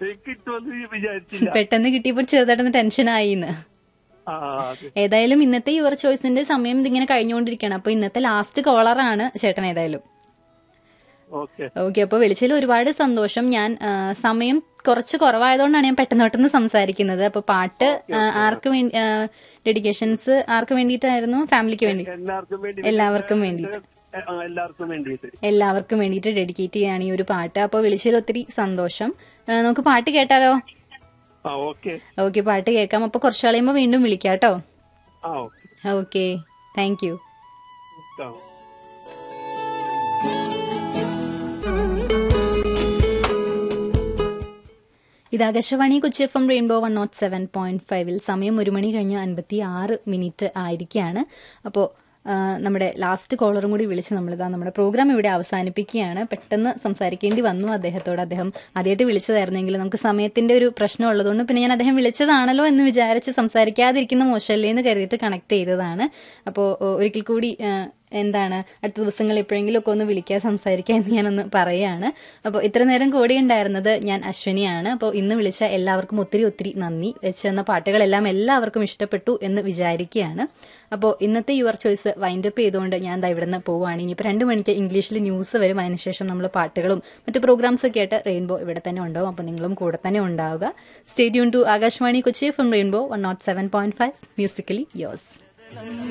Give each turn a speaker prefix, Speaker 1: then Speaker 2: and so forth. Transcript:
Speaker 1: കിട്ടുമെന്ന് വിചാരിച്ചില്ല
Speaker 2: പെട്ടെന്ന് കിട്ടിയപ്പോൾ ചെറുതായിട്ടൊന്ന് ടെൻഷനായിന്ന്
Speaker 1: ആ അതെ
Speaker 2: ഏതായാലും ഇന്നത്തെ യുവർ ചോയ്സിന്റെ സമയം ഇതിങ്ങനെ കഴിഞ്ഞുകൊണ്ടിരിക്കുകയാണ് അപ്പൊ ഇന്നത്തെ ലാസ്റ്റ് കോളറാണ് ചേട്ടൻ ഏതായാലും
Speaker 1: ഓക്കെ
Speaker 2: ഓക്കെ അപ്പൊ വിളിച്ചതിൽ ഒരുപാട് സന്തോഷം ഞാൻ ആ, സമയം കുറച്ച് കുറവായതുകൊണ്ടാണ് ഞാൻ പെട്ടെന്ന് പെട്ടെന്ന് സംസാരിക്കുന്നത് അപ്പൊ പാട്ട് ആ, ആർക്ക് വേണ്ടി ഡെഡിക്കേഷൻസ് ആർക്ക് വേണ്ടിയിട്ടായിരുന്നു ഫാമിലിക്ക് വേണ്ടി
Speaker 1: എല്ലാവർക്കും വേണ്ടി
Speaker 2: എല്ലാവർക്കും വേണ്ടിയിട്ട്
Speaker 1: ആ, എല്ലാവർക്കും വേണ്ടിയിട്ട്
Speaker 2: എല്ലാവർക്കും വേണ്ടിയിട്ട് ഡെഡിക്കേറ്റ് ചെയ്യാണ് ഈ ഒരു പാട്ട് അപ്പൊ വിളിച്ചതിൽ ഒത്തിരി സന്തോഷം ആ, നമുക്ക് പാട്ട് കേട്ടാലോ
Speaker 1: ആ ഓക്കെ
Speaker 2: ഓക്കെ പാട്ട് കേൾക്കാം അപ്പൊ കുറച്ചു കളയുമ്പോ വീണ്ടും വിളിക്കാം കേട്ടോ
Speaker 1: ആ ഓക്കെ
Speaker 2: ഓക്കെ താങ്ക് യു
Speaker 1: ആ
Speaker 2: ഇത് Akashvani Kochi F M rainbow one naught seven point ഫൈവിൽ സമയം ഒരു മണി കഴിഞ്ഞ് അൻപത്തി ആറ് മിനിറ്റ് ആയിരിക്കുകയാണ് അപ്പോൾ നമ്മുടെ ലാസ്റ്റ് കോളറും കൂടി വിളിച്ച് നമ്മളിതാ നമ്മുടെ പ്രോഗ്രാം ഇവിടെ അവസാനിപ്പിക്കുകയാണ് പെട്ടെന്ന് സംസാരിക്കേണ്ടി വന്നു അദ്ദേഹത്തോട് അദ്ദേഹം ആദ്യമായിട്ട് വിളിച്ചതായിരുന്നെങ്കിൽ നമുക്ക് സമയത്തിന്റെ ഒരു പ്രശ്നം ഉള്ളതുകൊണ്ട് പിന്നെ ഞാൻ അദ്ദേഹം വിളിച്ചതാണല്ലോ എന്ന് വിചാരിച്ച് സംസാരിക്കാതിരിക്കുന്ന മോശമല്ലേ എന്ന് കരുതിയിട്ട് കണക്ട് ചെയ്തതാണ് അപ്പോൾ ഒരിക്കൽ കൂടി ആ, എന്താണ് അടുത്ത ദിവസങ്ങൾ എപ്പോഴെങ്കിലും ഒക്കെ ഒന്ന് വിളിക്കുക സംസാരിക്കുക എന്ന് ഞാനൊന്ന് പറയുകയാണ് അപ്പോൾ ഇത്ര നേരം കൂടി ഉണ്ടായിരുന്നത് ഞാൻ അശ്വിനിയാണ് അപ്പോൾ ഇന്ന് വിളിച്ച എല്ലാവർക്കും ഒത്തിരി ഒത്തിരി നന്ദി വെച്ച് തന്ന പാട്ടുകളെല്ലാം എല്ലാവർക്കും ഇഷ്ടപ്പെട്ടു എന്ന് വിചാരിക്കുകയാണ് അപ്പോൾ ഇന്നത്തെ യുവർ ചോയ്സ് വൈൻഡപ്പ് ചെയ്തുകൊണ്ട് ഞാൻ ദാ ഇവിടെ നിന്ന് പോവുകയാണ് ഇനിയിപ്പോൾ രണ്ട് മണിക്ക് ഇംഗ്ലീഷിൽ ന്യൂസ് വരും അതിനുശേഷം നമ്മൾ പാട്ടുകളും മറ്റു പ്രോഗ്രാംസ് ഒക്കെ ആയിട്ട് റെയിൻബോ ഇവിടെ തന്നെ ഉണ്ടാവും അപ്പോൾ നിങ്ങളും കൂടെ തന്നെ ഉണ്ടാവുക stadium to Akashvani Kochi from rainbow one naught seven point five musically യോസ്